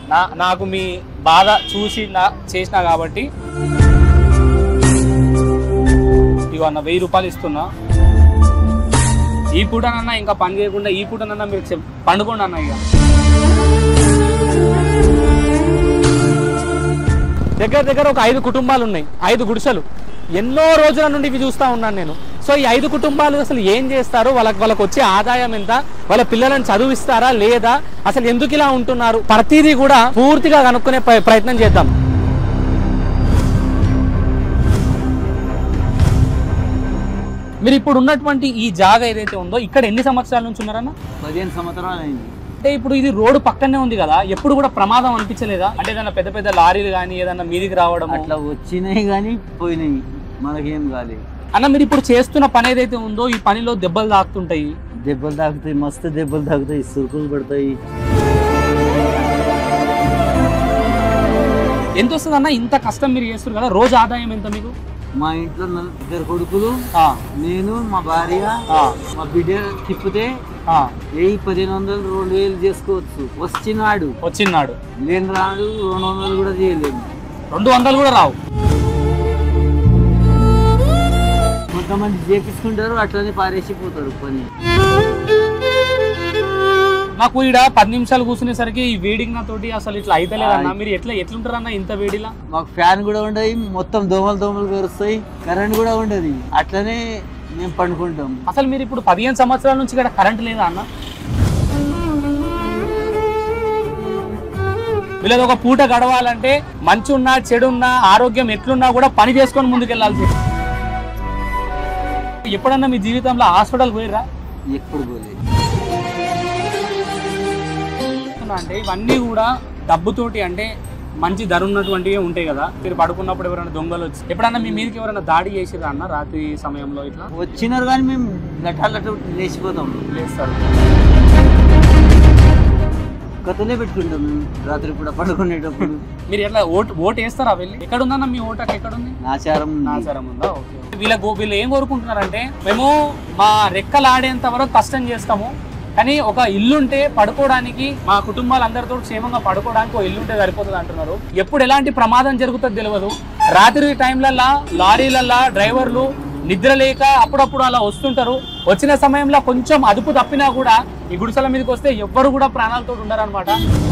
నా నాకు మీ బాధ చూసి నా చేసిన కాబట్టి ఇగో అన్న వెయ్యి రూపాయలు ఇస్తున్నా ఈ పూటనన్నా ఇంకా పని చేయకుండా ఈ పూటనన్నా మీరు చెప్- పండుకోండి అన్న ఇక దగ్గర దగ్గర ఒక ఐదు కుటుంబాలు ఉన్నాయి ఐదు గుడిసెలు ఎన్నో రోజుల నుండి ఇవి చూస్తా ఉన్నాను నేను సో ఈ ఐదు కుటుంబాలు అసలు ఏం చేస్తారు వాళ్ళకి వాళ్ళకి వచ్చే ఆదాయం ఎంత వాళ్ళ పిల్లలను చదివిస్తారా లేదా అసలు ఎందుకు ఇలా ఉంటున్నారు ప్రతిదీ కూడా పూర్తిగా కనుక్కునే ప్ర- ప్రయత్నం చేద్దాం మీరు ఇప్పుడు ఉన్నటువంటి ఈ జాగా ఏదైతే ఉందో ఇక్కడ ఎన్ని సంవత్సరాల నుంచి ఉన్నారన్న పదిహేను సంవత్సరాలు అయింది అంటే ఇప్పుడు ఇది రోడ్డు పక్కనే ఉంది కదా ఎప్పుడు కూడా ప్రమాదం అనిపించలేదా అంటే ఏదైనా పెద్ద పెద్ద లారీలు కానీ ఏదైనా మీదికి రావడం అట్లా వచ్చినాయి కానీ పోయినాయి మనకేం కాలేదు అన్న మీరు ఇప్పుడు చేస్తున్న పని ఏదైతే ఉందో ఈ పనిలో దెబ్బలు తాకుతుంటాయి దెబ్బలు తాకుతాయి మస్తు దెబ్బలు తాకుతాయి సురుకులు పడతాయి ఎంత వస్తుంది అన్న ఇంత కష్టం మీరు చేస్తున్నారు కదా రోజు ఆదాయం ఎంత మీకు మా ఇంట్లో నలు- ఇద్దరు కొడుకులు ఆ, నేను మా భార్య ఆ, మా బిడ్డ తిప్పితే ఆ, వెయ్యి పదిహేను వందలు రెండు వేలు చేసుకోవచ్చు వచ్చినాడు వచ్చిన్నాడు లేని రాడు రెండు వందలు కూడా చేయలేము రెండు వందలు కూడా రావు కొంతమంది చేపించుకుంటారు అట్లనే పారేసిపోతారు పని నాకు ఈడ పది నిమిషాలు కూర్చునేసరికి ఈ వేడికి నా తోటి అసలు ఇట్లా అయితలేదన్న మీరు ఎట్లా ఎట్లుంటారన్న ఇంత వేడిలా మాకు ఫ్యాన్ కూడా ఉండదు మొత్తం దోమలు దోమలు కరుస్తాయి కరెంట్ కూడా ఉండదు అట్లనే మేము పండుకుంటాం అసలు మీరు ఇప్పుడు పదిహేను సంవత్సరాల నుంచి ఇక్కడ కరెంట్ లేదా అన్న వీళ్ళది ఒక పూట గడవాలంటే మంచి ఉన్నా చెడు ఉన్నా ఆరోగ్యం ఎట్లున్నా కూడా పని చేసుకొని ముందుకెళ్ళాల్సి ఎప్పుడన్నా మీ జీవితంలో హాస్పిటల్ పోయిరా ఎప్పుడు పోలేదు అంటే ఇవన్నీ కూడా డబ్బుతోటి అంటే మంచి ధర ఉన్నటువంటివి ఉంటాయి కదా మీరు పడుకున్నప్పుడు ఎవరైనా దొంగలు వచ్చి ఎప్పుడన్నా మీ మీదకి ఎవరైనా దాడి చేసిరా అన్న రాత్రి సమయంలో ఇట్లా వచ్చినారు కానీ మేము లటాలట లేచిపోతాం లేస్తారు కథలే పెట్టుకుంటాం మేము రాత్రి పూట పడుకునేటప్పుడు మీరు ఎట్లా ఓటు ఓటు వేస్తారా వెళ్ళి ఎక్కడ ఉందన్న మీ ఓటు అక్కడ ఎక్కడ ఉంది ఆచారం ఉంది. ఆచారం ఉందా ఓకే వీళ్ళ వీళ్ళు ఏం కోరుకుంటున్నారంటే మేము మా రెక్కలు ఆడేంత వరకు కష్టం చేస్తాము కానీ ఒక ఇల్లుంటే పడుకోవడానికి మా కుటుంబాలందరితో క్షేమంగా పడుకోవడానికి ఒక ఇల్లుంటే సరిపోతుంది అంటున్నారు ఎప్పుడు ఎలాంటి ప్రమాదం జరుగుతుందో తెలియదు రాత్రి టైంలల్లా లారీలల్లా డ్రైవర్లు నిద్ర లేక అప్పుడప్పుడు అలా వస్తుంటారు వచ్చిన సమయంలో కొంచెం అదుపు తప్పినా కూడా ఈ గుడిసెల మీదకి వస్తే ఎవ్వరు కూడా ప్రాణాలతో ఉండరన్నమాట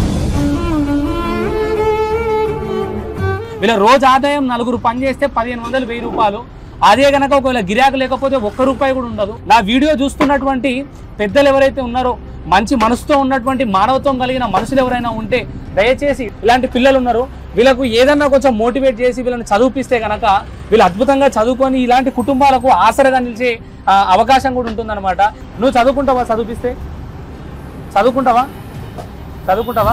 వీళ్ళ రోజు ఆదాయం నలుగురు పని చేస్తే పదిహేను వందలు వెయ్యి రూపాయలు అదే గనక ఒకవేళ గిరాకు లేకపోతే ఒక్క రూపాయి కూడా ఉండదు నా వీడియో చూస్తున్నటువంటి పెద్దలు ఎవరైతే ఉన్నారో మంచి మనసుతో ఉన్నటువంటి మానవత్వం కలిగిన మనుషులు ఎవరైనా ఉంటే దయచేసి ఇలాంటి పిల్లలు ఉన్నారు వీళ్ళకు ఏదన్నా కొంచెం మోటివేట్ చేసి వీళ్ళని చదివిపిస్తే గనక వీళ్ళు అద్భుతంగా చదువుకొని ఇలాంటి కుటుంబాలకు ఆసరగా నిలిచే ఆ, అవకాశం కూడా ఉంటుందన్నమాట నువ్వు చదువుకుంటావా చదివిపిస్తే చదువుకుంటావా చదువుకుంటావా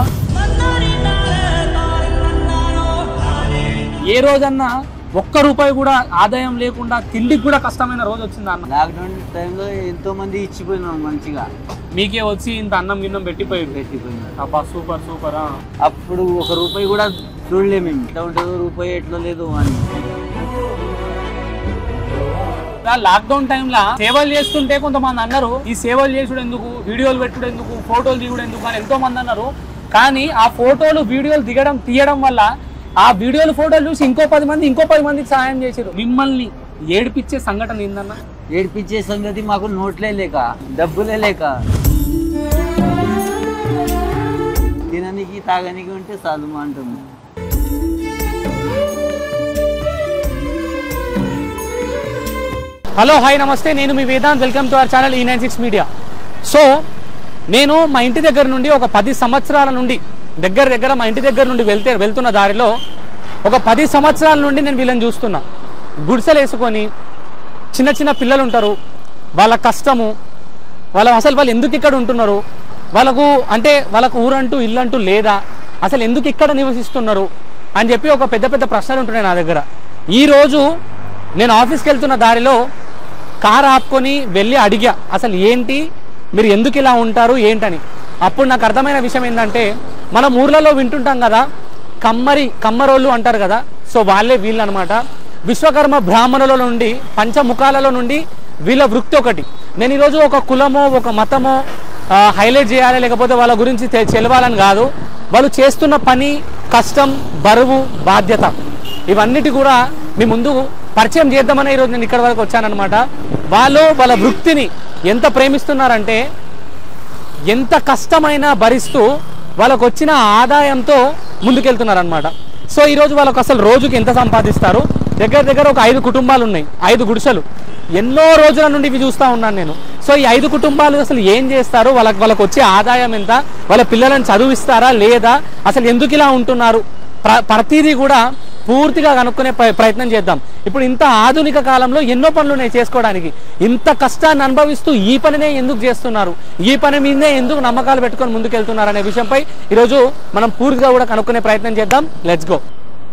ఏ రోజన్నా ఒక్క రూపాయి కూడా ఆదాయం లేకుండా తిండికి కూడా కష్టమైన రోజు వచ్చింది అన్న లాక్డౌన్ టైంలో ఎంతో మంది ఇచ్చిపోయినాం మంచిగా మీకే వచ్చి ఇంత అన్నం గిన్నం పెట్టిపోయాడు పెట్టిపోయినారు అబ్బా సూపర్ సూపర్ ఆ. అప్పుడు ఒక రూపాయి కూడా చూడలేము మేము ఎట్లా ఉంటుందో రూపాయి ఎట్లా లేదు అని ఆ లాక్డౌన్ టైంలో సేవలు చేస్తుంటే కొంతమంది అన్నారు ఈ సేవలు చేసుడు ఎందుకు వీడియోలు పెట్టుడు ఎందుకు ఫోటోలు దిగుడు ఎందుకు అని ఎంతో మంది అన్నారు కానీ ఆ ఫోటోలు వీడియోలు దిగడం తీయడం వల్ల ఆ వీడియోలు ఫోటోలు చూసి ఇంకో పది మంది ఇంకో పది మందికి సహాయం చేశారు మిమ్మల్ని ఏడిపించే సంఘటన ఏందన్నా ఏడిపించే సంగతి మాకు నోట్లే లేక డబ్బులే లేక తిననికి తాగనికి ఉంటే చాలు మా అంటాము హలో హాయ్ నమస్తే నేను మీ Vedant welcome to our channel ఈ నైన్ సిక్స్ మీడియా సో నేను మా ఇంటి దగ్గర నుండి ఒక పది సంవత్సరాల నుండి దగ్గర దగ్గర మా ఇంటి దగ్గర నుండి వెళ్తే వెళ్తున్న దారిలో ఒక పది సంవత్సరాల నుండి నేను వీళ్ళని చూస్తున్నా గుడిసెలు వేసుకొని చిన్న చిన్న పిల్లలు ఉంటారు వాళ్ళ కష్టము వాళ్ళ అసలు వాళ్ళు ఎందుకు ఇక్కడ ఉంటున్నారు వాళ్ళకు అంటే వాళ్ళకు ఊరంటూ ఇల్లంటూ లేదా అసలు ఎందుకు ఇక్కడ నివసిస్తున్నారు అని చెప్పి ఒక పెద్ద పెద్ద ప్రశ్నలు ఉంటున్నాయి నా దగ్గర ఈరోజు నేను ఆఫీస్కి వెళ్తున్న దారిలో కార్ ఆపుకొని వెళ్ళి అడిగా అసలు ఏంటి మీరు ఎందుకు ఇలా ఉంటారు ఏంటని అప్పుడు నాకు అర్థమైన విషయం ఏంటంటే మనం ఊర్లలో వింటుంటాం కదా కమ్మరి కమ్మరోళ్ళు అంటారు కదా సో వాళ్ళే వీళ్ళు అనమాట విశ్వకర్మ బ్రాహ్మణుల నుండి పంచముఖాలలో నుండి వీళ్ళ వృత్తి ఒకటి నేను ఈరోజు ఒక కులమో ఒక మతమో ఆ, హైలైట్ చేయాలి లేకపోతే వాళ్ళ గురించి తె- తెలవాలని కాదు వాళ్ళు చేస్తున్న పని కష్టం బరువు బాధ్యత ఇవన్నిటి కూడా మీ ముందు పరిచయం చేద్దామని ఈరోజు నేను ఇక్కడ వరకు వచ్చానన్నమాట వాళ్ళు వాళ్ళ వృత్తిని ఎంత ప్రేమిస్తున్నారంటే ఎంత కష్టమైనా భరిస్తూ వాళ్ళకు వచ్చిన ఆదాయంతో ముందుకెళ్తున్నారనమాట సో ఈరోజు వాళ్ళకు అసలు రోజుకి ఎంత సంపాదిస్తారు దగ్గర దగ్గర ఒక ఐదు కుటుంబాలు ఉన్నాయి ఐదు గుడిసెలు ఎన్నో రోజుల నుండి ఇవి చూస్తూ ఉన్నాను నేను సో ఈ ఐదు కుటుంబాలు అసలు ఏం చేస్తారు వాళ్ళకి వాళ్ళకి వచ్చే ఆదాయం ఎంత వాళ్ళ పిల్లలను చదివిస్తారా లేదా అసలు ఎందుకు ఇలా ఉంటున్నారు ప్ర ప్రతిదీ కూడా పూర్తిగా కనుక్కునే ప్ర- ప్రయత్నం చేద్దాం ఇప్పుడు ఇంత ఆధునిక కాలంలో ఎన్నో పనులు ఉన్నాయి చేసుకోవడానికి ఇంత కష్టాన్ని అనుభవిస్తూ ఈ పనినే ఎందుకు చేస్తున్నారు ఈ పని మీదనే ఎందుకు నమ్మకాలు పెట్టుకొని ముందుకెళ్తున్నారు అనే విషయంపై ఈరోజు మనం పూర్తిగా కూడా కనుక్కునే ప్రయత్నం చేద్దాం లెట్స్ గో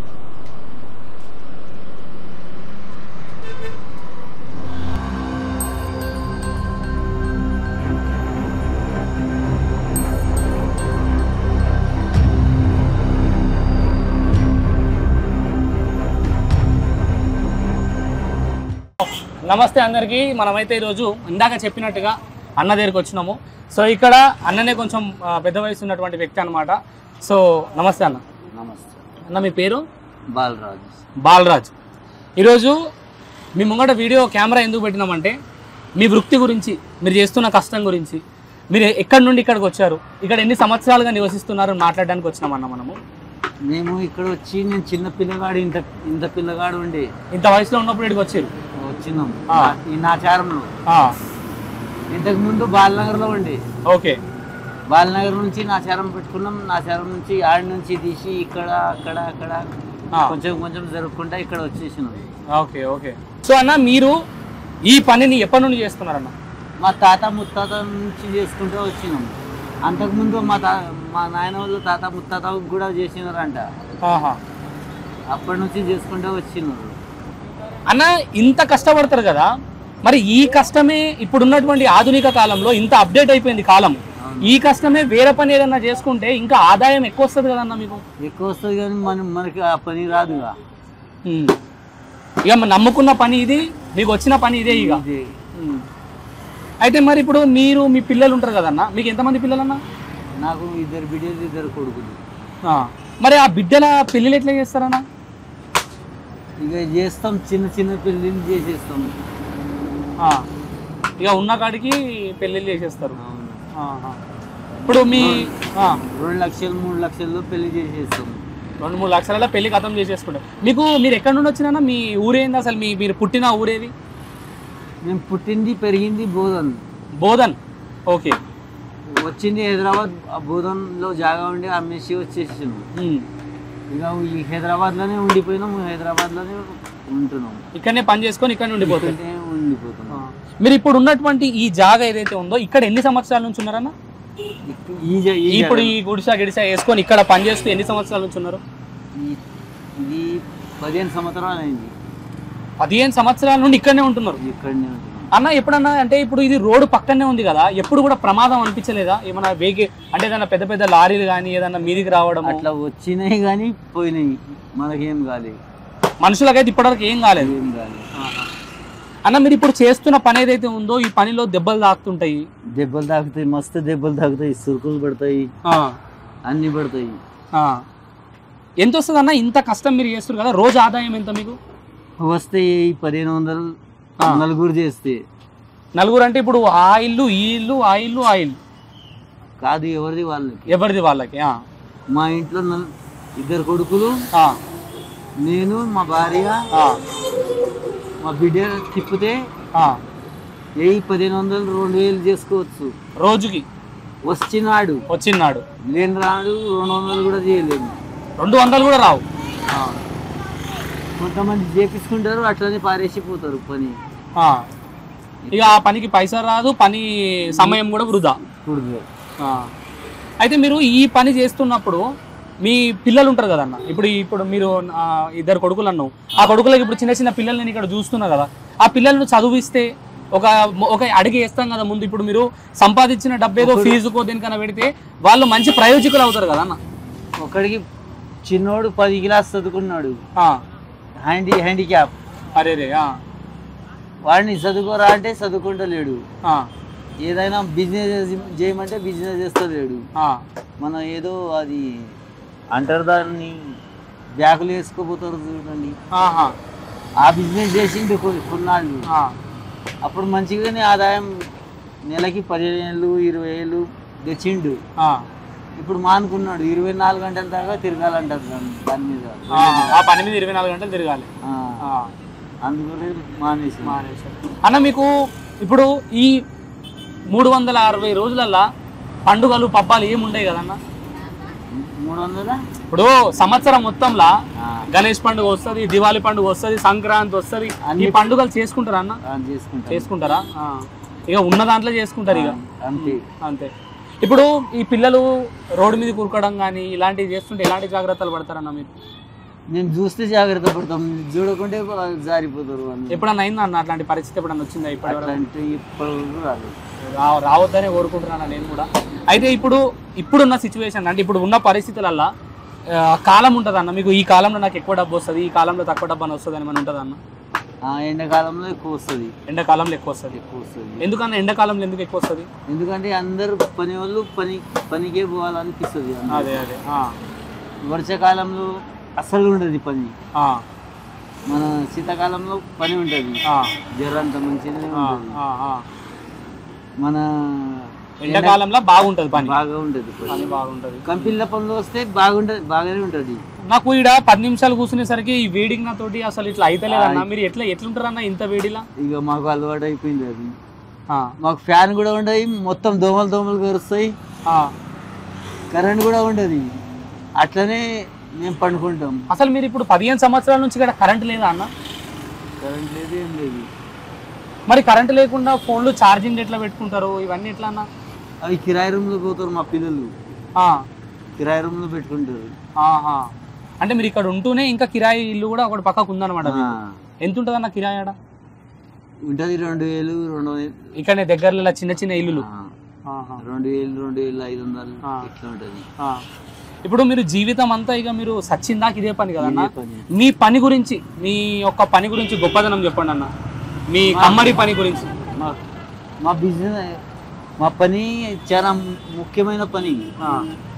నమస్తే అందరికీ మనమైతే ఈరోజు ఇందాక చెప్పినట్టుగా అన్న దగ్గరికి వచ్చినాము సో ఇక్కడ అన్ననే కొంచెం ఆ, పెద్ద వయసు ఉన్నటువంటి వ్యక్తి అన్నమాట సో నమస్తే అన్న నమస్తే అన్న మీ పేరు బాలరాజు బాలరాజ్ ఈరోజు మీ ముంగట వీడియో కెమెరా ఎందుకు పెట్టినామంటే మీ వృత్తి గురించి మీరు చేస్తున్న కష్టం గురించి మీరు ఎక్కడి నుండి ఇక్కడికి వచ్చారు ఇక్కడ ఎన్ని సంవత్సరాలుగా నివసిస్తున్నారు అని మాట్లాడడానికి వచ్చినామన్న మనము మేము ఇక్కడ వచ్చి నేను చిన్న పిల్లగాడు ఇంత ఇంత పిల్లగాడు ఉండి ఇంత వయసులో ఉన్నప్పుడు ఇక్కడికి వచ్చారు వచ్చినాం ఆ. ఈ నాచారంలో ఇంతకు ముందు బాలనగర్లో ఉండి ఓకే బాలనగర్ నుంచి నాచారం పెట్టుకున్నాం నాచారం నుంచి ఆడి నుంచి తీసి ఇక్కడ అక్కడ అక్కడ ఆ. కొంచెం కొంచెం జరుపుకుంటా ఇక్కడ వచ్చేసినాం ఓకే ఓకే సో అన్న మీరు ఈ పనిని ఎప్పటి నుండి చేస్తున్నారన్న మా తాత ముత్తాత నుంచి చేసుకుంటూ వచ్చినాం అంతకుముందు మా తా మా నాయన వాళ్ళు తాత ముత్తాత కూడా చేసినారంట ఆహా. అప్పటి నుంచి చేసుకుంటూ వచ్చినారు అన్న ఇంత కష్టపడతారు కదా మరి ఈ కష్టమే ఇప్పుడున్నటువంటి ఆధునిక కాలంలో ఇంత అప్డేట్ అయిపోయింది కాలం ఈ కష్టమే వేరే పని ఏదన్నా చేసుకుంటే ఇంకా ఆదాయం ఎక్కువ వస్తుంది కదన్న మీకు ఎక్కువ వస్తుంది కానీ మనం మనకి ఆ పని రాదుగా ఉమ్. ఇక మనం నమ్ముకున్న పని ఇది మీకు వచ్చిన పని ఇదే ఇక ఇది ఉమ్. అయితే మరి ఇప్పుడు మీరు మీ పిల్లలు ఉంటారు కదన్న మీకు ఎంతమంది పిల్లలన్నా నాకు ఇద్దరు బిడ్డలు ఇద్దరు కొడుకులు ఆ. మరి ఆ బిడ్డల పెళ్ళిళ్ళు ఎట్లా చేస్తారన్న ఇక చేస్తాం చిన్న చిన్న పెళ్ళిళ్ళు చేసేస్తాం ఆ. ఇక ఉన్న కాడికి పెళ్ళిళ్ళు చేసేస్తారు అవును. ఆహా. ఇప్పుడు మీ ఆ, రెండు లక్షలు మూడు లక్షల్లో పెళ్లి చేసేస్తాం రెండు మూడు లక్షల పెళ్లి ఖతం చేసేసుకుంటారు మీకు మీరు ఎక్కడి నుండి వచ్చినా మీ ఊరేంది అసలు మీ మీరు పుట్టిన ఊరేది మేము పుట్టింది పెరిగింది బోధన్ బోధన్ ఓకే వచ్చింది హైదరాబాద్ ఆ బోధన్లో జాగా ఉండి అమ్మేసి వచ్చేసాము ఉమ్. ఇక ఈ హైదరాబాద్లోనే ఉండిపోయినాం హైదరాబాద్లోనే ఉంటున్నాం ఇక్కడనే పని చేసుకొని ఇక్కడ నుండి పోతుంది ఇక్కడే ఉండిపోతున్నాం మీరు ఇప్పుడు ఉన్నటువంటి ఈ జాగా ఏదైతే ఉందో ఇక్కడ ఎన్ని సంవత్సరాల నుంచి ఉన్నారన్న ఇక్- ఈ జ- ఈ ఇప్పుడు జాగా- ఈ గుడిసా గిడిసా వేసుకొని ఇక్కడ పని చేస్తూ ఎన్ని సంవత్సరాల నుంచి ఉన్నారు ఈ- ఇది పదిహేను సంవత్సరాలు అయింది పదిహేను సంవత్సరాల నుండి ఇక్కడనే ఉంటున్నారు ఇక్కడనే ఉంటున్నాం అన్న ఎప్పుడన్నా అంటే ఇప్పుడు ఇది రోడ్డు పక్కనే ఉంది కదా ఎప్పుడు కూడా ప్రమాదం అనిపించలేదా ఏమన్నా వేగి అంటే ఏదైనా పెద్ద పెద్ద లారీలు కానీ ఏదన్నా మీదికి రావడం అట్లా వచ్చినాయి కానీ పోయినాయి మనకేం కాలేదు మనుషులకైతే ఇప్పటివరకు ఏం కాలేదు ఏం కాలేదు అన్న మీరు ఇప్పుడు చేస్తున్న పని ఏదైతే ఉందో ఈ పనిలో దెబ్బలు తాకుతుంటాయి దెబ్బలు తాకుతాయి మస్తు దెబ్బలు తాకుతాయి సురుకులు పడతాయి ఆ, అన్ని పడతాయి ఆ. ఎంత వస్తుంది అన్న ఇంత కష్టం మీరు చేస్తారు కదా రోజు ఆదాయం ఎంత మీకు వస్తే ఈ పదిహేను వందలు ఆ. నలుగురు చేస్తే నలుగురు అంటే ఇప్పుడు ఆ ఇల్లు ఈ ఇల్లు ఆ ఇల్లు ఆ ఇల్లు కాదు ఎవరిది వాళ్ళకి ఎవరిది వాళ్ళకి ఆ, మా ఇంట్లో నల్- ఇద్దరు కొడుకులు ఆ, నేను మా భార్య ఆ, మా బిడ్డ తిప్పితే ఆ. ఏ పదిహేను వందలు రెండు వేలు చేసుకోవచ్చు రోజుకి వచ్చినాడు వచ్చిన్నాడు లేని రాడు రెండు వందలు కూడా చేయలేము రెండు వందలు కూడా రావు ఆ, కొంతమంది చేపించుకుంటారు అట్లనే పారేసిపోతారు పని ఆ. ఇక ఆ పనికి పైసా రాదు పని సమయం కూడా వృధా కుడుదు ఆ. అయితే మీరు ఈ పని చేస్తున్నప్పుడు మీ పిల్లలు ఉంటారు కదన్న ఇప్పుడు ఇప్పుడు మీరు ఆ, ఇద్దరు కొడుకులు అన్నావు ఆ కొడుకులకి ఇప్పుడు చిన్న చిన్న పిల్లల్ని నేను ఇక్కడ చూస్తున్నా కదా ఆ పిల్లలను చదివిస్తే ఒక ఒక అడిగి వేస్తాం కదా ముందు ఇప్పుడు మీరు సంపాదించిన డబ్బేదో ఫీజుకో దేనికన్నా పెడితే వాళ్ళు మంచి ప్రయోజకులు అవుతారు కదా అన్న ఒకడికి చిన్నోడు పది క్లాస్ చదువుకున్నాడు ఆ, హ్యాండీ హ్యాండిక్యాప్ అరే రే ఆ, వాడిని చదువుకోరా అంటే చదువుకుంటలేడు ఆ, ఏదైనా బిజినెస్ చేయమంటే బిజినెస్ చేస్తలేడు ఆ, మనం ఏదో అది అంటారు దాన్ని బ్యాగులు వేసుకోపోతారు చూడండి ఆహా ఆ బిజినెస్ చేసిండు కొ- కొన్నాళ్ళు ఆ. అప్పుడు మంచిగానే ఆదాయం నెలకి పదిహేను వేలు ఇరవై వేలు తెచ్చిండు ఆ. ఇప్పుడు మానుకున్నాడు ఇరవై నాలుగు గంటల దాకా తిరగాలంటారు దాని దాని మీద ఆ. ఆ పని మీద ఇరవై నాలుగు గంటలు తిరగాలి ఆ, ఆ. అందుకనే మానేసి మానేశారు. అన్న మీకు ఇప్పుడు ఈ మూడు వందల అరవై రోజులల్లా పండుగలు పబ్బాలు ఏమి ఉండవు కదన్న మూడు వందల ఇప్పుడు సంవత్సరం మొత్తంలా ఆ, గణేష్ పండుగ వస్తుంది దివాళీ పండుగ వస్తుంది సంక్రాంతి వస్తుంది ఈ అన్ని- పండుగలు చేసుకుంటారా అన్న ఆ, చేసుకుంటాం చేసుకుంటారా ఆ. ఇక ఉన్న దాంట్లో చేసుకుంటారు ఇక అంతే అంతే ఇప్పుడు ఈ పిల్లలు రోడ్డు మీద కూరుకోవడం కానీ ఇలాంటివి చేస్తుంటే ఎలాంటి జాగ్రత్తలు పడతారన్న మీరు నేను చూస్తే జాగ్రత్త పడతాం చూడకుంటే జారిపోతారు వాళ్ళు ఎప్పుడన్నా అయిందా అన్న అట్లాంటి పరిస్థితి ఎప్పుడన్నా వచ్చిందా ఇప్పటి వరకు? అట్లాంటి ఇప్పుడు రాదు రా రావద్దనే కోరుకుంటున్నాను నేను కూడా అయితే ఇప్పుడు ఇప్పుడున్న సిచ్యువేషన్ అంటే ఇప్పుడు ఉన్న పరిస్థితులల్లో ఆ, కాలం ఉంటుంది అన్న మీకు ఈ కాలంలో నాకు ఎక్కువ డబ్బు వస్తుంది ఈ కాలంలో తక్కువ డబ్బు అని వస్తుంది అని మన ఉంటుంది అన్న ఆ, ఎండాకాలంలో ఎక్కువ వస్తుంది ఎండాకాలంలో ఎక్కువ వస్తుంది ఎక్కువ వస్తుంది ఎందుకన్నా ఎండాకాలంలో ఎందుకు ఎక్కువ వస్తుంది ఎందుకంటే అందరు పని వాళ్ళు పని పనికే పోవాలనిపిస్తుంది అదే అదే ఆ, వర్షాకాలంలో అస్సలు ఉండదు పని ఆ, మన శీతాకాలంలో పని ఉంటుంది ఆ, జరంత మంచిగానే ఆ, ఉంటుంది ఆ, ఆ. మన ఎండాకాలంలో బాగుంటుంది పని బాగా ఉంటుంది పని పని బాగుంటుంది కంపెనీల పనులు వస్తే బాగుంటది బాగానే ఉంటుంది నాకు ఈడ పది నిమిషాలు కూర్చునేసరికి ఈ వేడికి నాతోటి అసలు ఇట్లా అయితలేదన్న మీరు ఎట్లా ఎట్లుంటారన్న ఇంత వేడిలా ఇక మాకు అలవాటు అయిపోయింది అది ఆ, మాకు ఫ్యాన్ కూడా ఉండదు మొత్తం దోమలు దోమలు కరుస్తాయి ఆ. కరెంట్ కూడా ఉండదు అట్లనే మేము పండుకుంటాం అసలు మీరు ఇప్పుడు పదిహేను సంవత్సరాల నుంచి ఇక్కడ కరెంట్ లేదా అన్న కరెంట్ లేదు ఏం లేదు మరి కరెంట్ లేకుండా ఫోన్లు ఛార్జింగ్ ఎట్లా పెట్టుకుంటారు ఇవన్నీ ఎట్లా అన్న అవి కిరాయి రూమ్లో పోతారు మా పిల్లలు ఆ, కిరాయి రూమ్లో పెట్టుకుంటారు ఆహా. అంటే మీరు ఇక్కడ ఉంటూనే ఇంకా కిరాయి ఇల్లు కూడా ఒకటి పక్కకు ఉందన్నమాట ఆ, మీకు. ఎంత ఉంటుంది అన్న కిరాయి ఆడ ఉంటది రెండు వేలు రెండు వేలు ఇక్కడనే దగ్గరలో ఇలా చిన్న చిన్న ఇల్లులు ఆ, ఆహా. రెండు వేలు రెండు వేలు ఐదు వందలు ఆ. ఇట్లా ఉంటది ఆ. ఇప్పుడు మీరు జీవితం అంతా ఇక మీరు సచ్చిందాక ఇదే పని కదన్న ఇదే పని. మీ పని గురించి మీ యొక్క పని గురించి గొప్పదనం చెప్పండి అన్న మీ కమ్మరి పని గురించి మా మా బిజినెస్ మా పని చాలా ముఖ్యమైన పని ఆ,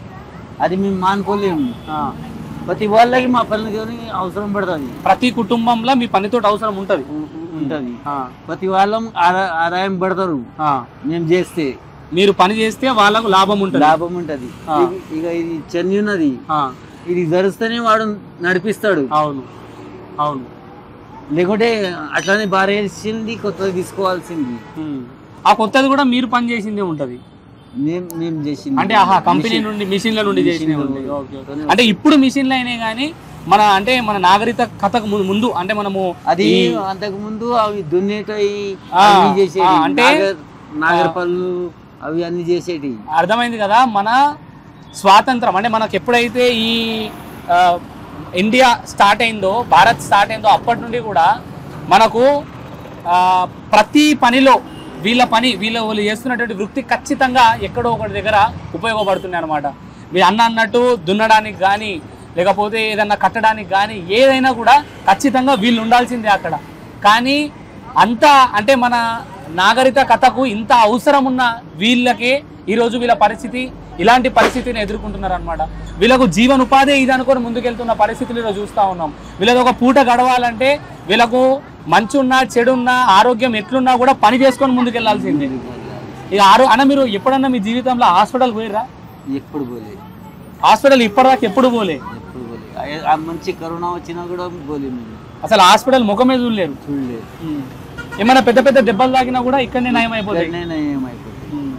అది మేము మానుకోలేము ఆ. ప్రతి వాళ్ళకి మా పని కానీ అవసరం పడుతుంది ప్రతి కుటుంబంలో మీ పనితో అవసరం ఉంటది ఉంటది ఆ, ప్రతి వాళ్ళం ఆదా- ఆదాయం పడతారు ఆ. మేము చేస్తే మీరు పని చేస్తే వాళ్ళకు లాభం ఉంటుంది లాభం ఉంటది ఆ. ఇక- ఇక ఇది చెన్ని ఉన్నది ఆ, ఇది ధరిస్తేనే వాడు నడిపిస్తాడు అవును అవును లేకుంటే అట్లానే బారేసింది కొత్తది తీసుకోవాల్సింది ఉమ్. ఆ కొత్తది కూడా మీరు పని చేసిందే ఉంటది మేము మేము చేసింది అంటే ఆహా కంపెనీ మిషన్- నుండి మిషన్ల నుండి చేసిందే మిషన్ల ఉంది నుండి. Okay, okay. అంటే ఇప్పుడు మిషన్లు అయినాయి కానీ మన అంటే మన నాగరిక కథకు ము- ముందు అంటే మనము అది ఈ- అంతకు ముందు అవి దున్నేటవి ఆ, అవి చేసేటి ఆ, అంటే- నాగర్ నాగరపళ్ళు అవి అన్ని చేసేటి అర్థమైంది కదా మన స్వాతంత్రం అంటే మనకు ఎప్పుడైతే ఈ ఆ, ఇండియా స్టార్ట్ అయిందో భారత్ స్టార్ట్ అయిందో అప్పటి నుండి కూడా మనకు ఆ, ప్రతి పనిలో వీళ్ళ పని వీళ్ళ వాళ్ళు చేస్తున్నటువంటి వృత్తి ఖచ్చితంగా ఎక్కడో ఒకటి దగ్గర ఉపయోగపడుతున్నాయి అనమాట మీ అన్న అన్నట్టు దున్నడానికి కానీ లేకపోతే ఏదన్నా కట్టడానికి కానీ ఏదైనా కూడా ఖచ్చితంగా వీళ్ళు ఉండాల్సిందే అక్కడ కానీ అంత అంటే మన నాగరిక కథకు ఇంత అవసరం ఉన్న వీళ్ళకే ఈరోజు వీళ్ళ పరిస్థితి ఇలాంటి పరిస్థితిని ఎదుర్కొంటున్నారు అనమాట వీళ్ళకు జీవనోపాధి ఇది అనుకొని ముందుకెళ్తున్న పరిస్థితులు ఈరోజు చూస్తూ ఉన్నాం వీళ్ళది ఒక పూట గడవాలంటే వీళ్ళకు మంచి ఉన్నా చెడు ఉన్నా ఆరోగ్యం ఎట్లున్నా కూడా పని చేసుకొని ముందుకెళ్లాల్సిందే ఇక ఆరో అన్న మీరు ఎప్పుడన్నా మీ జీవితంలో హాస్పిటల్ పోయిరా ఎప్పుడు పోలే హాస్పిటల్ ఇప్పటిదాకా ఎప్పుడు పోలే ఎప్పుడు పోలే ఆ- ఆ మంచి కరోనా వచ్చినా కూడా పోలే మేము అసలు హాస్పిటల్ ముఖమే చూడలేరు చూడలేదు ఏమైనా పెద్ద పెద్ద దెబ్బలు తాకినా కూడా ఇక్కడనే నయం అయిపోతాయి ఇక్కడనే ఏమైపోతుంది ఉమ్.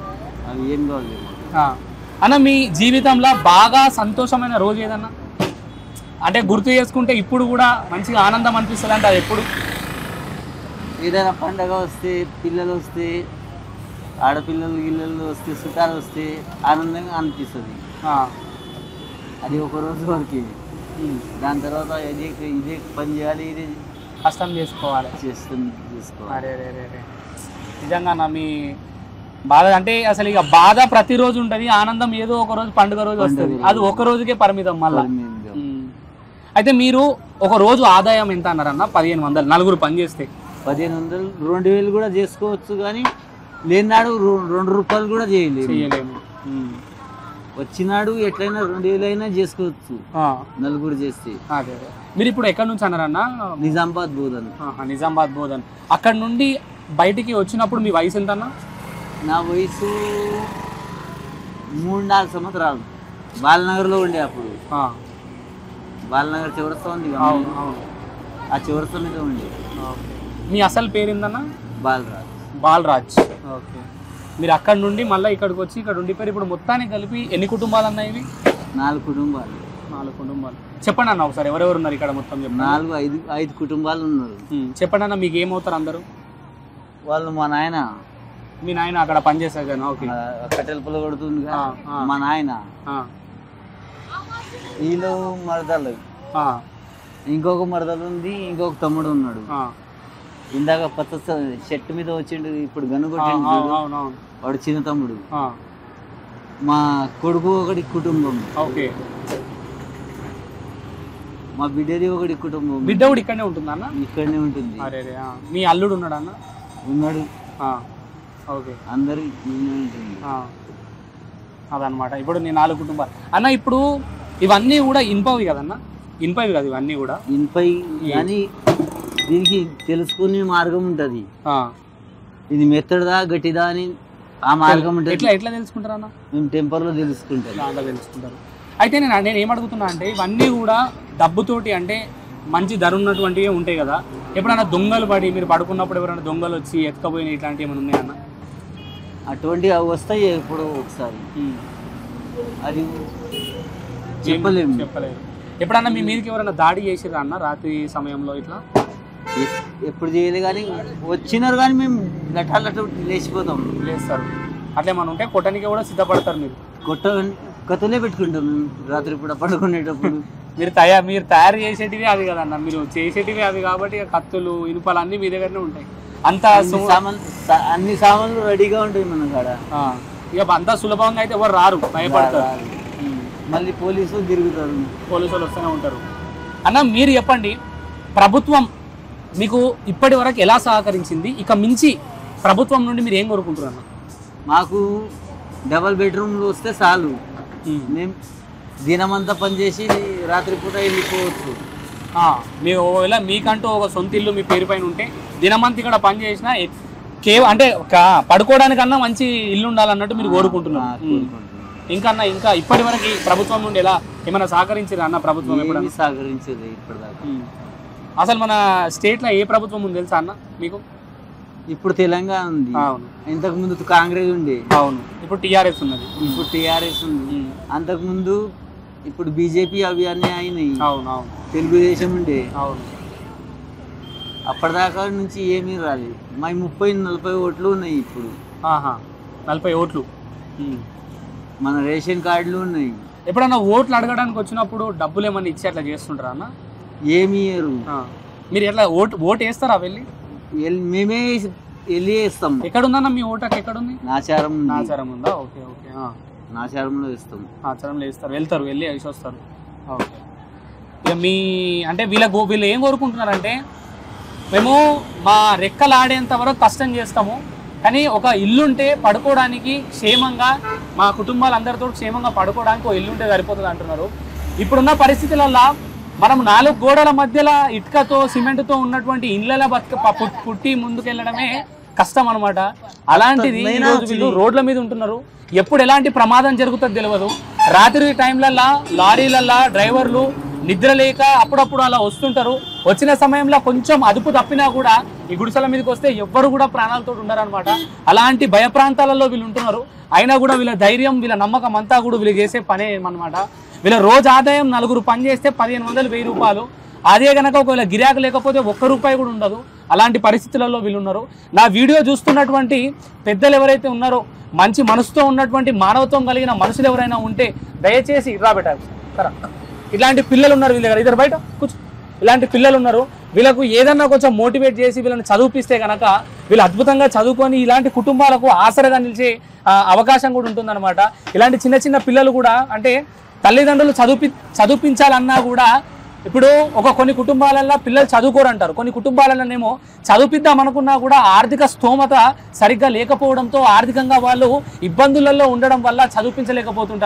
అవి ఏం కావాలి ఆ. అన్న మీ జీవితంలో బాగా సంతోషమైన రోజు ఏదన్నా అంటే గుర్తు చేసుకుంటే ఇప్పుడు కూడా మంచిగా ఆనందం అనిపిస్తుంది అంటే అది ఎప్పుడు ఏదైనా పండగ వస్తే పిల్లలు వస్తే ఆడపిల్లలు గిల్లలు వస్తే చుట్టాలు వస్తే ఆనందంగా అనిపిస్తుంది ఆ. అది ఒక రోజు వరకు ఉమ్. దాని తర్వాత ఇదే ఇదే పని చేయాలి ఇదే కష్టం చేసుకోవాలి చేస్తుంది చేసుకోవాలి అరే రే రే రే. నిజంగా నా మీ బాధ అంటే అసలు ఇక బాధ ప్రతిరోజు ఉంటది ఆనందం ఏదో ఒక రోజు పండుగ రోజు పండుగ వస్తుంది రోజు. అది ఒక రోజుకే పరిమితం మళ్ళా పర్మనెంట్గా. ఉమ్. అయితే మీరు ఒక రోజు ఆదాయం ఎంత అన్నారన్న పదిహేను వందలు నలుగురు పని చేస్తే పదిహేను వందలు రెండు వేలు కూడా చేసుకోవచ్చు కానీ లేనినాడు రొ- రెండు రూపాయలు కూడా చేయలేదు చేయలేము ఉమ్. వచ్చినాడు ఎట్లయినా రెండు వేలు అయినా చేసుకోవచ్చు ఆ, నలుగురు చేస్తే అదే అదే మీరు ఇప్పుడు ఎక్కడి నుంచి అన్నారన్న నిజామాబాద్ బోధన్ ఆహా, నిజామాబాద్ బోధన్ అక్కడ నుండి బయటికి వచ్చినప్పుడు మీ వయసు ఎంత అన్న నా వయసు మూడు నాలుగు సంవత్సరాలు బాలనగర్లో ఉండే అప్పుడు ఆ, బాలనగర్ చివరస్తా ఉంది కదా. అవును అవును ఆ చివరస్తా మీద ఉండే ఓకే. మీ అసలు పేరు ఏందన్న బాలరాజ్ బాలరాజ్ ఓకే మీరు అక్కడ నుండి మళ్ళీ ఇక్కడికి వచ్చి ఇక్కడ ఉండిపోయారు ఇప్పుడు మొత్తానికి కలిపి ఎన్ని కుటుంబాలు అన్న ఇవి నాలుగు కుటుంబాలు నాలుగు కుటుంబాలు చెప్పండి అన్న ఒకసారి ఎవరెవరు ఉన్నారు ఇక్కడ మొత్తం చెప్పండి నాలుగు ఐదు ఐదు కుటుంబాలు ఉన్నారు ఉమ్, చెప్పండి అన్న మీకు ఏమవుతారు అందరూ వాళ్ళు మా నాయన మీ నాయన అక్కడ పనిచేస్తారు కదా ఓకే ఆ, కట్టెల పొల కొడుతుంది ఆ, ఆ. మా నాయన ఆ, వీళ్ళు మరదలు ఆ, ఇంకొక మరదలు ఉంది ఇంకొక తమ్ముడు ఉన్నాడు ఆ. ఇందాక పచ్చ స- చెట్టు మీద వచ్చిండు ఇప్పుడు గన్ను ఆ, కొట్టిండు అవును చూడు. అవును అవును. వాడు చిన్న తమ్ముడు ఆ, మా కొడుకు ఒకటి కుటుంబం ఓకే మా బిడ్డది ఒకటి కుటుంబం బిడ్డ కూడా ఇక్కడనే ఉంటుందా అన్న ఇక్కడనే ఉంటుంది అరే రే, ఆ. మీ అల్లుడు ఉన్నాడు అన్న ఉన్నాడు ఆ, ఓకే అందరు ఈయనే ఉంటుంది ఆ. అదనమాట ఇప్పుడు నీ నాలుగు కుటుంబాలు అన్న ఇప్పుడు ఇవన్నీ కూడా ఇనుపవి కదన్న ఇనుపవి కదా ఇవన్నీ కూడా ఇన్పై కానీ దీనికి తెలుసుకునే మార్గం ఉంటుంది ఆ. ఇది మెత్తడిదా గట్టిదా అని ఆ మార్గం ఉంటుంది ఎట్లా ఎట్లా తెలుసుకుంటారు అన్న మేము టెంపర్లో తెలుసుకుంటాం దాంట్లో తెలుసుకుంటారు అయితే నేను నేను ఏమడుగుతున్నా అంటే ఇవన్నీ కూడా డబ్బుతోటి అంటే మంచి ధర ఉన్నటువంటివి ఉంటాయి కదా ఎప్పుడైనా దొంగలు పడి మీరు పడుకున్నప్పుడు ఎవరైనా దొంగలు వచ్చి ఎత్తుకపోయిన ఇట్లాంటివి ఏమైనా ఉన్నాయన్న అటువంటి అవి వస్తాయి ఎప్పుడో ఒకసారి ఉమ్. అది చెప్పలేము చెప్పలేరు ఎప్పుడన్నా మీ మీదకి ఎవరైనా దాడి చేసిరా అన్న రాత్రి సమయంలో ఇట్లా ఎ- ఎప్పుడు చేయలే కానీ వచ్చినారు కానీ మేము లటాలట లేచిపోతాం లేస్తారు అట్లా ఏమైనా ఉంటే కొట్టడానికి కూడా సిద్ధపడతారు మీరు కొట్ట కథలే పెట్టుకుంటాం మేము రాత్రి పూట పడుకునేటప్పుడు మీరు తయారు మీరు తయారు చేసేటివి అవి కదన్న మీరు చేసేటివి అవి కాబట్టి ఇక కత్తులు ఇనుపలు అన్నీ మీ దగ్గరనే ఉంటాయి అంత అన్ని సు- సామాన్లు సా- అన్ని సామాన్లు రెడీగా ఉంటాయి మన కాడ ఆ, ఇక అంత సులభంగా అయితే ఎవరు రారు భయపడతారు ఉమ్. మళ్ళీ పోలీసులు తిరుగుతారు పోలీసు వాళ్ళు వస్తూనే ఉంటారు అన్న మీరు చెప్పండి ప్రభుత్వం మీకు ఇప్పటి వరకు ఎలా సహకరించింది ఇక మించి ప్రభుత్వం నుండి మీరు ఏం కోరుకుంటారు అన్న మాకు డబల్ బెడ్రూమ్లు వస్తే చాలు మేము దినమంతా పనిచేసి రాత్రిపూట వెళ్ళిపోవచ్చు ఆ, మీరు ఒకవేళ మీకంటూ ఒక సొంత ఇల్లు మీ పేరు పైన ఉంటే దినమంతా ఇక్కడ పని చేసినా ఎ- కేవ అంటే ఒక పడుకోవడానికన్నా మంచి ఇల్లు ఉండాలన్నట్టు మీరు కోరుకుంటున్నారు ఆ, ఉమ్. కోరుకుంటున్నాం. ఇంకా అన్న ఇంకా ఇప్పటి వరకు ప్రభుత్వం నుండి ఎలా ఏమైనా సహకరించారా అన్న ప్రభుత్వం ఏమీ ఎప్పుడన్నా సహకరించదు ఇప్పటిదాకా ఉమ్. అసలు మన స్టేట్లో ఏ ప్రభుత్వం ఉంది తెలుసా అన్న మీకు ఇప్పుడు తెలంగాణ ఉంది అవును ఇంతకు ముందు కాంగ్రెస్ ఉండే అవును ఇప్పుడు టీఆర్ఎస్ ఉన్నది ఇప్పుడు టిఆర్ఎస్ ఉంది ఉమ్. అంతకు ముందు ఇప్పుడు బీజేపీ అవి అన్నీ అయినాయి అవును అవును తెలుగుదేశం ఉండే అవును అప్పటిదాకా నుంచి ఏమీ రాలేదు మా ముప్పై నలభై ఓట్లు ఉన్నాయి ఇప్పుడు ఆహా నలభై ఓట్లు ఉమ్. మన రేషన్ కార్డులు ఉన్నాయి ఎప్పుడన్నా ఓట్లు అడగడానికి వచ్చినప్పుడు డబ్బులు ఏమన్నా ఇచ్చి అట్లా చేస్తుంటారా అన్న ఏమీ ఇయ్యరు ఆ. మీరు ఎట్లా ఓటు ఓటు వేస్తారా వెళ్ళి ఎల్- మేమే వెళ్ళి వేస్తాం ఎక్కడుందన్న మీ ఓటు అక్కడ ఎక్కడుంది నాచారం ఉంది ఆచారం ఉందా ఓకే ఓకే ఆ. నాచారంలో వేస్తాం ఆచారంలో వేస్తారు వెళ్తారు వెళ్ళి వేసి వస్తారు ఓకే ఇక మీ అంటే వీళ్ళకు వీళ్ళు ఏం కోరుకుంటున్నారంటే మేము మా రెక్కలు ఆడేంత వరకు కష్టం చేస్తాము కానీ ఒక ఇల్లుంటే పడుకోవడానికి క్షేమంగా మా కుటుంబాలందరితో క్షేమంగా పడుకోవడానికి ఒక ఇల్లుంటే సరిపోతుంది అంటున్నారు ఇప్పుడున్న పరిస్థితులలో మనం నాలుగు గోడల మధ్యలో ఇటుకతో సిమెంట్తో ఉన్నటువంటి ఇళ్ళ బతుక ప- పుట్- పుట్టి ముందుకెళ్ళడమే కష్టం అనమాట అలాంటిది ఈ రోజు వీళ్ళు రోడ్ల మీద ఉంటున్నారు ఎప్పుడు ఎలాంటి ప్రమాదం జరుగుతుందో తెలియదు రాత్రి టైంలల్లా లారీలల్లా డ్రైవర్లు నిద్ర లేక అప్పుడప్పుడు అలా వస్తుంటారు వచ్చిన సమయంలో కొంచెం అదుపు తప్పినా కూడా ఈ గుడిసెల మీదకి వస్తే ఎవ్వరు కూడా ప్రాణాలతో ఉండరన్నమాట అలాంటి భయ ప్రాంతాలలో వీళ్ళు ఉంటున్నారు అయినా కూడా వీళ్ళ ధైర్యం వీళ్ళ నమ్మకం అంతా కూడా వీళ్ళు చేసే పనే అనమాట వీళ్ళ రోజు ఆదాయం నలుగురు పని చేస్తే పదిహేను వందలు వెయ్యి రూపాయలు అదే గనక ఒకవేళ గిరాకు లేకపోతే ఒక్క రూపాయి కూడా ఉండదు అలాంటి పరిస్థితులలో వీళ్ళు ఉన్నారు నా వీడియో చూస్తున్నటువంటి పెద్దలు ఎవరైతే ఉన్నారో మంచి మనసుతో ఉన్నటువంటి మానవత్వం కలిగిన మనుషులు ఎవరైనా ఉంటే దయచేసి ఇరా పెట్టాలి సరే ఇలాంటి పిల్లలు ఉన్నారు వీళ్ళ దగ్గర ఇద్దరు బయట కూర్చో ఇలాంటి పిల్లలు ఉన్నారు వీళ్ళకు ఏదన్నా కొంచెం మోటివేట్ చేసి వీళ్ళని చదివిపిస్తే గనక వీళ్ళు అద్భుతంగా చదువుకొని ఇలాంటి కుటుంబాలకు ఆసరగా నిలిచే ఆ, అవకాశం కూడా ఉంటుందన్నమాట ఇలాంటి చిన్న చిన్న పిల్లలు కూడా అంటే తల్లిదండ్రులు చదివి చదివించాలన్నా కూడా ఇప్పుడు ఒక కొన్ని కుటుంబాలలో పిల్లలు చదువుకోరంటారు కొన్ని కుటుంబాలలోనేమో చదివిద్దాం అనుకున్నా కూడా ఆర్థిక స్తోమత సరిగ్గా లేకపోవడంతో ఆర్థికంగా వాళ్ళు ఇబ్బందులలో ఉండడం వల్ల చదివించలేకపోతుంటారు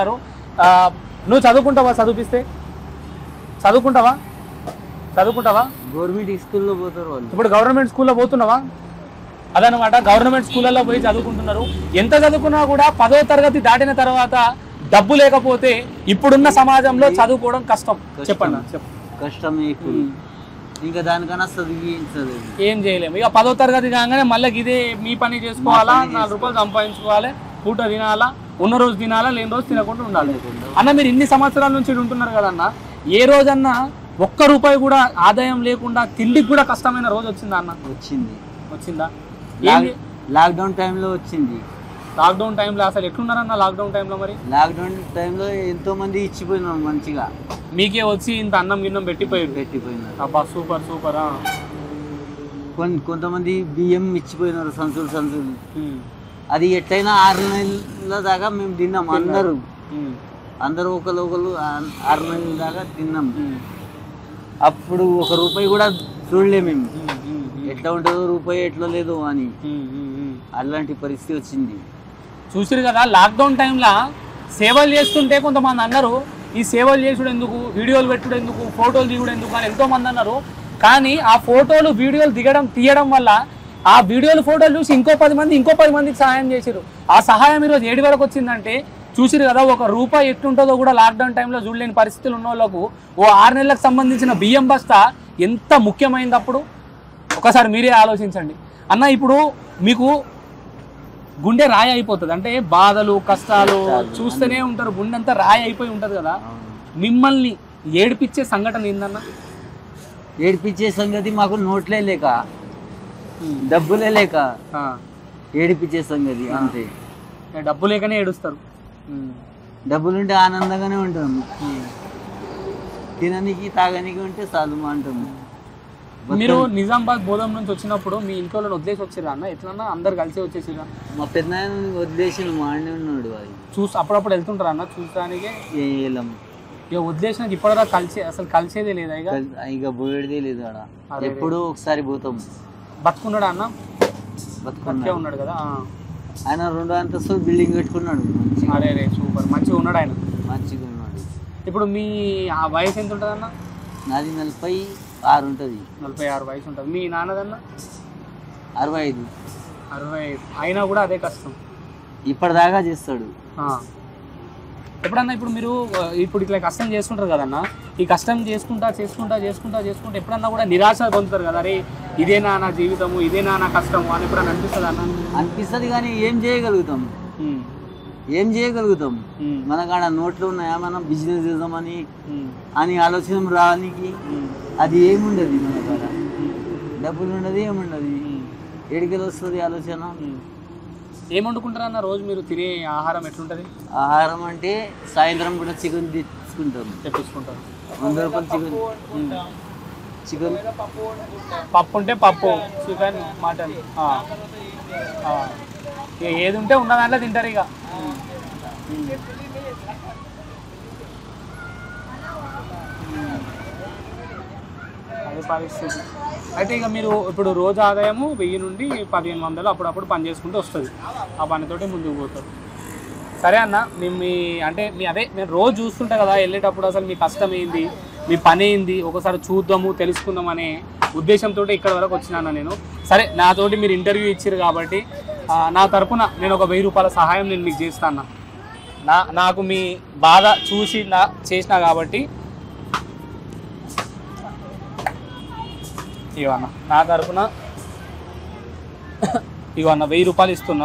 ఆ, నువ్వు చదువుకుంటావా చదివిపిస్తే చదువుకుంటావా చదువుకుంటావా గవర్నమెంట్ స్కూల్లో పోతారు వాళ్ళు ఇప్పుడు గవర్నమెంట్ స్కూల్లో పోతున్నావా అదనమాట గవర్నమెంట్ స్కూళ్ళలో పోయి చదువుకుంటున్నారు ఎంత చదువుకున్నా కూడా పదో తరగతి దాటిన తర్వాత డబ్బు లేకపోతే ఇప్పుడున్న సమాజంలో చదువుకోవడం కష్టం చెప్పండి అన్న, చెప్పు కష్టమే ఇప్పుడు ఇంకా దానికన్నా చదివించదు ఏం చేయలేము ఇక పదో తరగతి కాగానే మళ్ళీ ఇదే మీ పని చేసుకోవాలా నాలుగు రూపాయలు సంపాదించుకోవాలి పూట తినాలా ఉన్న రోజు తినాలా లేని రోజు తినకుండా ఉండాలి అన్న మీరు ఇన్ని సంవత్సరాల నుంచి ఈడ ఉంటున్నారు కదన్న ఏ రోజన్నా ఒక్క రూపాయి కూడా ఆదాయం లేకుండా తిండికి కూడా కష్టమైన రోజు వచ్చిందా అన్న వచ్చింది వచ్చిందా లాక్- ఏంది లాక్డౌన్ టైంలో వచ్చింది లాక్డౌన్ టైంలో అసలు ఎట్లున్నారన్న లాక్డౌన్ టైంలో మరి లాక్డౌన్ టైంలో ఎంతో మంది ఇచ్చిపోయినాం మంచిగా మీకే వచ్చి ఇంత అన్నం గిన్నం పెట్టిపోయారు పెట్టిపోయినారు అబ్బా సూపర్ సూపర్ ఆ. కొన్ని కొంతమంది బియ్యం ఇచ్చిపోయినారు సంచులు సంచులు ఉమ్, అది ఎట్లయినా ఆరు నెలల దాకా మేము తిన్నాం అందరూ ఉమ్, అందరూ ఒకరు ఒకరు ఆ- ఆరు నెలల దాకా తిన్నాం ఉమ్, అప్పుడు ఒక రూపాయి కూడా చూడలే మేము ఉమ్, ఉమ్, ఎట్లా ఉంటుందో రూపాయి ఎట్లా లేదో అని ఉమ్, ఉమ్, ఉమ్. అలాంటి పరిస్థితి వచ్చింది చూసిరు కదా లాక్డౌన్ టైంలో సేవలు చేస్తుంటే కొంతమంది అన్నారు ఈ సేవలు చేసుడు ఎందుకు వీడియోలు పెట్టుడు ఎందుకు ఫోటోలు దిగుడు ఎందుకు అని ఎంతో మంది అన్నారు కానీ ఆ ఫోటోలు వీడియోలు దిగడం తీయడం వల్ల ఆ వీడియోలు ఫోటోలు చూసి ఇంకో పది మంది ఇంకో పది మందికి సహాయం చేసిరు ఆ సహాయం ఈరోజు ఏడు వరకు వచ్చిందంటే చూసిరు కదా ఒక రూపాయి ఎట్లుంటుందో కూడా లాక్డౌన్ టైంలో చూడలేని పరిస్థితులు ఉన్న వాళ్ళకు ఓ ఆరు నెలలకు సంబంధించిన బియ్యం బస్తా ఎంత ముఖ్యమైనది అప్పుడు ఒకసారి మీరే ఆలోచించండి అన్న ఇప్పుడు మీకు గుండె రాయి అయిపోతుంది అంటే బాధలు కష్టాలు చూస్తూనే ఉంటారు గుండె అంతా రాయి అయిపోయి ఉంటది కదా మిమ్మల్ని ఏడిపించే సంఘటన ఏందన్న ఏడిపించే సంగతి మాకు నోట్లే లేక డబ్బులే లేక ఆ, ఏడిపించే సంగతి అంతే డబ్బు లేకనే ఏడుస్తారు డబ్బులుంటే ఆనందంగానే ఉంటాం తిననికి తాగనికి ఉంటే చాలు అంటాం మీరు నిజామాబాద్ బోధం నుంచి వచ్చినప్పుడు మీ ఇంట్లో వాళ్ళని వదిలేసి వచ్చిరా అన్న ఎట్లన్నా అందరు కలిసి వచ్చేసిరా మా పెద్ద వదిలేసిన మా అన్నే ఉన్నాడు అది చూసి అప్పుడప్పుడు వెళ్తుంటారా అన్న చూడడానికి ఏలం ఇక వదిలేసినాక ఇప్పటిదాకా కలిసి అసలు కలిసేదే లేదా ఇక ఇక పోయేదే లేదు ఆడ అరే. ఎప్పుడూ ఒకసారి పోతాం బతుకున్నాడా అన్న బతికే బతుకున్నాడు ఉన్నాడు కదా ఆ. ఆయన రెండు అంతస్తులు బిల్డింగ్ కట్టుకున్నాడు మంచిగా అరే రే సూపర్ మంచిగా ఉన్నాడు ఆయన మంచిగా ఉన్నాడు ఇప్పుడు మీ ఆ వయసు ఎంత ఉంటుంది అన్న నాది నలభై ఆరు ఉంటుంది నలభై ఆరు వయసు ఉంటుంది మీ నాన్నదన్న అరవై ఐదు అరవై ఐదు అయినా కూడా అదే కష్టం ఇప్పటిదాకా చేస్తాడు ఆ. ఎప్పుడన్నా ఇప్పుడు మీరు ఆ, ఇప్పుడు ఇట్లా కష్టం చేసుకుంటారు కదన్న ఈ కష్టం చేసుకుంటా చేసుకుంటా చేసుకుంటా చేసుకుంటా ఎప్పుడన్నా కూడా నిరాశ పొందుతారు కదా అరే ఇదేనా నా జీవితము ఇదేనా నా కష్టము అని ఎప్పుడన్నా అనిపిస్తుంది అన్న అనిపిస్తుంది కానీ ఏం చేయగలుగుతాం ఉమ్, ఏం చేయగలుగుతాం ఉమ్, మనకాడ నోట్లు ఉన్నాయా మనం బిజినెస్ చేద్దామని ఉమ్, అని ఆలోచన రానికి ఉమ్, అది ఏముండదు మన కాడ ఉమ్, డబ్బులు ఉండదు ఏముండదు ఉమ్, ఏడికెళ్ళి వస్తుంది ఆలోచన ఉమ్. ఏం వండుకుంటారు అన్న రోజు మీరు తినే ఆహారం ఎట్లుంటుంది ఆహారం అంటే సాయంత్రం కూడా చికెన్ తెచ్చుకుంటాం తెప్పించుకుంటారు వంద రూపాయలు చికెన్ ఉమ్. చికెన్ పప్పు ఉంటే పప్పు చికెన్ మటన్ ఆ. ఆ. ఇక ఏది ఉంటే ఉన్న దాంట్లో తింటారు ఇక అదే పరిస్థితి అయితే ఇక మీరు ఇప్పుడు రోజు ఆదాయము వెయ్యి నుండి పదిహేను వందలు అప్పుడప్పుడు పని చేసుకుంటూ వస్తుంది ఆ పనితోటి ముందుకు పోతారు సరే అన్న మేము మీ అంటే మీ అదే నేను రోజు చూస్తుంటా కదా వెళ్ళేటప్పుడు అసలు మీ కష్టం ఏంది మీ పని ఏంది ఒకసారి చూద్దాము తెలుసుకుందాం అనే ఉద్దేశంతో ఇక్కడ వరకు వచ్చినాను నేను సరే నాతోటి మీరు ఇంటర్వ్యూ ఇచ్చారు కాబట్టి ఆ, నా తరపున నేను ఒక వెయ్యి రూపాయల సహాయం నేను మీకు చేస్తాను నా నాకు మీ బాధ చూసి నా చేసిన కాబట్టి ఇవన్న నా తరపున ఇవన్న వెయ్యి రూపాయలు ఇస్తున్నా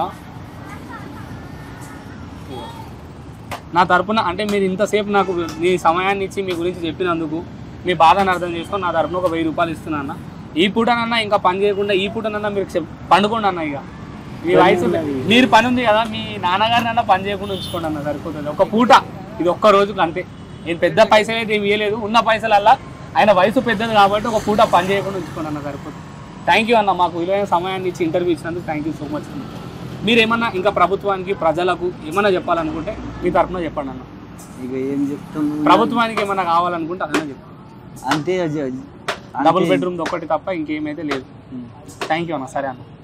ఇగో. నా తరపున అంటే మీరు ఇంతసేపు నాకు మీ సమయాన్ని ఇచ్చి మీ గురించి చెప్పినందుకు మీ బాధను అర్థం చేసుకొని నా తరపున ఒక వెయ్యి రూపాయలు ఇస్తున్నా అన్న ఈ పూటనన్నా ఇంకా పని చేయకుండా ఈ పూటనన్నా మీరు చెప్ పండుకోండి అన్న ఇక మీ వయసు మీరు పని ఉంది కదా మీ నాన్నగారిని అన్న పని చేయకుండా ఉంచుకోండి అన్న సరిపోతుంది ఒక పూట ఇది ఒక్క రోజుకు అంతే నేను పెద్ద పైసలు అయితే ఏమి ఇవ్వలేదు ఉన్న పైసలల్లా ఆయన వయసు పెద్దది కాబట్టి ఒక పూట పని చేయకుండా ఉంచుకోండి అన్న సరిపోతుంది థ్యాంక్ యూ అన్న మాకు విలువైన సమయాన్ని ఇచ్చి ఇంటర్వ్యూ ఇచ్చినందుకు థ్యాంక్ యూ సో మచ్ అన్న మీరు ఏమన్నా ఇంకా ప్రభుత్వానికి ప్రజలకు ఏమన్నా చెప్పాలనుకుంటే మీ తరఫున చెప్పండి అన్న ఇక ఏం చెప్తాం ప్రభుత్వానికి ఏమన్నా కావాలనుకుంటే అదన్నా చెప్పండి అంతే అది- డబుల్ అంతే. బెడ్రూమ్ ఒక్కటి తప్ప ఇంకేమైతే లేదు థ్యాంక్ యూ అన్న సరే అన్న